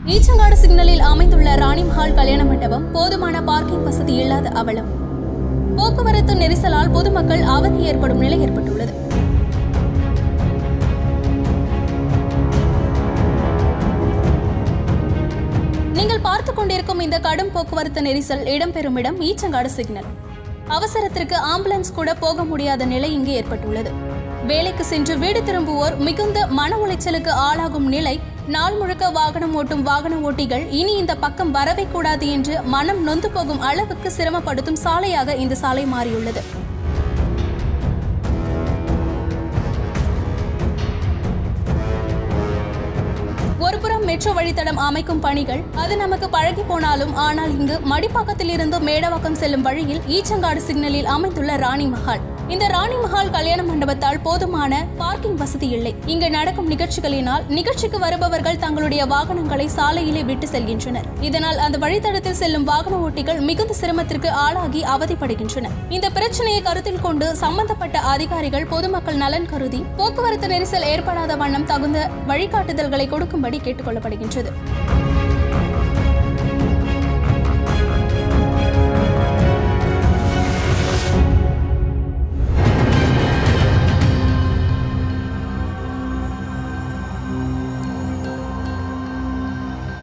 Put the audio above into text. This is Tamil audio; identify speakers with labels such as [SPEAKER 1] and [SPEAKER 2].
[SPEAKER 1] ஈச்சங்காடு சிக்னலில் அமைந்துள்ள ராணி மஹால் கல்யாண மண்டபம் போதுமான பார்க்கிங் வசதி இல்லாத அவலம் போக்குவரத்து நெரிசலால் பொதுமக்கள் அவதி ஏற்படும் நிலை ஏற்பட்டுள்ளது நீங்கள் பார்த்து கொண்டிருக்கும் இந்த கடும் போக்குவரத்து நெரிசல் இடம்பெறும் இடம் ஈச்சங்காடு சிக்னல் அவசரத்திற்கு ஆம்புலன்ஸ் கூட போக முடியாத நிலை இங்கு ஏற்பட்டுள்ளது வேலைக்கு சென்று வீடு திரும்புவோர் மிகுந்த மன உளைச்சலுக்கு ஆளாகும் நிலை நாள் முழுக்க வாகனம் ஓட்டும் வாகன ஓட்டிகள் இனி இந்த பக்கம் வரவே கூடாது என்று மனம் நொந்து போகும் அளவுக்கு சிரமப்படுத்தும் சாலையாக இந்த சாலை மாறியுள்ளது ஒருபுறம் மெட்ரோ வழித்தடம் அமைக்கும் பணிகள் அது நமக்கு பழகி போனாலும் ஆனால் இங்கு மடிப்பாக்கத்தில் இருந்து மேடவாக்கம் செல்லும் வழியில் ஈச்சங்காடு சிக்னலில் அமைந்துள்ள ராணி மஹால் இந்த ராணி மஹால் கல்யாண மண்டபத்தால் போதுமான பார்க்கிங் வசதி இல்லை இங்கு நடக்கும் நிகழ்ச்சிகளினால் நிகழ்ச்சிக்கு வருபவர்கள் தங்களுடைய வாகனங்களை சாலையிலே விட்டு செல்கின்றனர் இதனால் அந்த வழித்தடத்தில் செல்லும் வாகன ஓட்டிகள் மிகுந்த சிரமத்திற்கு ஆளாகி அவதிப்படுகின்றனர் இந்த பிரச்சனையை கருத்தில் கொண்டு சம்பந்தப்பட்ட அதிகாரிகள் பொதுமக்கள் நலன் கருதி போக்குவரத்து நெரிசல் ஏற்படாத வண்ணம் தகுந்த வழிகாட்டுதல்களை கொடுக்கும்படி கேட்டுக்கொள்ளப்படுகின்றது